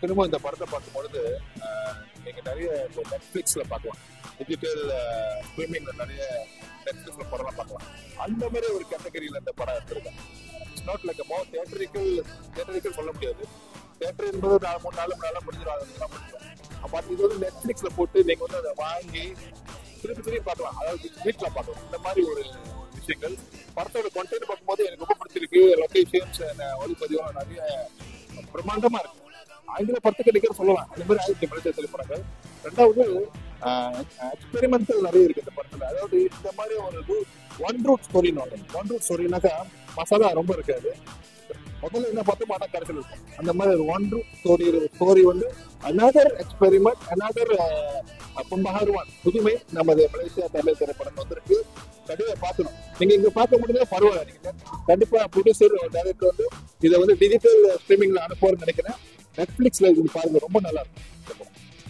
திரும்ப இந்த படத்தை பார்க்கும் பொழுது ஆஹ், நீங்க நிறைய நெட்ஃபிளிக்ஸ்ல பார்க்கலாம் டிஜிட்டல் ஸ்ட்ரீமிங்ல நிறைய நெட்ஃபிளிக்ஸ்ல படம்லாம் பார்க்கலாம் அந்த மாதிரி ஒரு கேட்டகரியில இந்த படம் எடுத்திருக்கேன் இட்ஸ் நாட் லைக் மோ தேட்டரிக்கல் தேட்டரிக்கல் சொல்ல முடியாது தேட்டர் என்பது நாலு மூணு நாலு மணி நேரம் முடிஞ்சிடும் அதெல்லாம் முடிஞ்சிடும் அப்போ இது வந்து நெட்ஃபிளிக்ஸ்ல போட்டு நீங்க வந்து அதை வாங்கி திருப்பி திருப்பி பார்க்கலாம் அதாவது வீட்டில் பார்க்கலாம் இந்த மாதிரி ஒரு விஷயங்கள் படத்தோட கண்டென்ட் பார்க்கும்போது எனக்கு ரொம்ப பிடிச்சிருக்கு லொகேஷன்ஸ் ஒளிப்பதிவு நிறைய பிரம்மாண்டமா இருக்கு ஆங்கில படத்துக்கு கிடைக்கிற சொல்லலாம் இந்த மாதிரி ஆயிரத்தி மனித திரைப்படங்கள் ரெண்டாவது எக்ஸ்பெரிமெண்டல் நிறைய இருக்கு இந்த படத்துல அதாவது இந்த மாதிரி ஒரு ஒன் ரூட் ஸ்டோரின்னு ஒன்று ஒன் ரூட் ஸ்டோரினாக்கா மசாலா ரொம்ப இருக்காது முதல்ல என்ன பார்த்து மாட்டா கடைசியில் இருக்கும் அந்த மாதிரி ஒரு ஒன் ரூட் ஸ்டோரி ஸ்டோரி வந்து அனதர் எக்ஸ்பெரிமெண்ட் அனதர் கும்பஹார்வான் புதுமை நமது மலேசியா தமிழ் திரைப்படம் வந்திருக்கு கண்டிப்பா பார்க்கணும் நீங்க இங்க பார்க்க முடிஞ்சா பரவாயில்ல நீங்க கண்டிப்பா ப்ரொடியூசர் டைரக்டர் வந்து இதை வந்து டிஜிட்டல் ஸ்ட்ரீமிங்ல அனுப்புவார்னு நினைக்கிறேன் நெட்ஃபிளிக்ஸ்ல இது பாருங்க ரொம்ப நல்லா இருக்கும்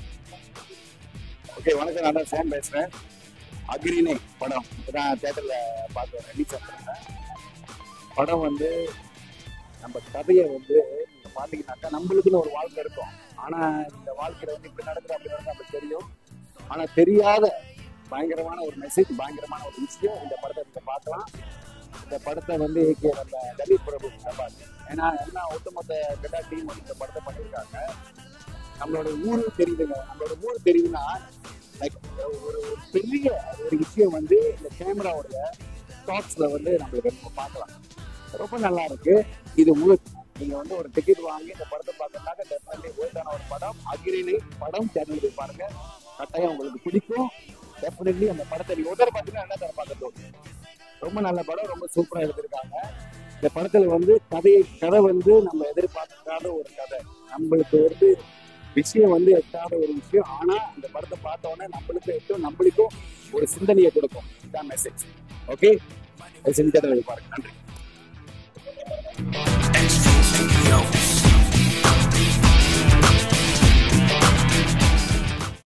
ஓகே வணக்கம் நான் தான் சாம் பேசுறேன் அக்ரினே படம் இப்பதான் தேட்டர்ல பார்த்து ரிலீஸ் பண்ணிருந்தேன் படம் வந்து நம்ம கதையை வந்து நீங்க பாத்தீங்கன்னாக்கா நம்மளுக்குன்னு ஒரு வாழ்க்கை இருக்கும் ஆனா இந்த வாழ்க்கையில வந்து இப்படி நடக்குது அப்படி நடக்குது நம்மளுக்கு தெரியும் ஆனா தெரியாத பயங்கரமான ஒரு மெசேஜ் பயங்கரமான ஒரு விஷயம் இந்த படத்தை நீங்க பார்க்கலாம் இந்த படத்தை வந்து இயக்கிய நம்ம லலித் பிரபு பிரபாஸ் ஏன்னா எல்லாம் ஒட்டுமொத்த கெட்டா டீம் வந்து இந்த படத்தை பண்ணியிருக்காங்க நம்மளோட ஊரு தெரியுதுங்க நம்மளோட ஊரு தெரியுதுன்னா லைக் ஒரு ஒரு பெரிய ஒரு விஷயம் வந்து இந்த கேமராவோட ஷாட்ஸ்ல வந்து நம்மளுக்கு ரொம்ப பார்க்கலாம் ரொம்ப நல்லா இருக்கு இது உங்களுக்கு நீங்க வந்து ஒரு டிக்கெட் வாங்கி இந்த படத்தை பார்க்கறதுனாக்க டெஃபினெட்லி ஒர்த்தான ஒரு படம் அகிரிணை படம் தேட்டரில் போய் பாருங்க கட்டாயம் உங்களுக்கு பிடிக்கும் டெஃபினெட்லி அந்த படத்தை நீங்க ஒரு தடவை பார்த்தீங்கன்னா என்ன தடவை பார்க்க தோணும் ரொம்ப நல்ல படம் ரொம்ப சூப்பரா எடுத்திருக்காங்க இந்த படத்துல வந்து கதையை கதை வந்து நம்ம எதிர்பார்க்காத ஒரு கதை நம்மளுக்கு வந்து விஷயம் வந்து எட்டாத ஒரு விஷயம் ஆனா இந்த படத்தை பார்த்த உடனே நம்மளுக்கு எட்டும் நம்மளுக்கும் ஒரு சிந்தனையை கொடுக்கும் இதான் மெசேஜ் ஓகே சிந்தனை பாருங்க நன்றி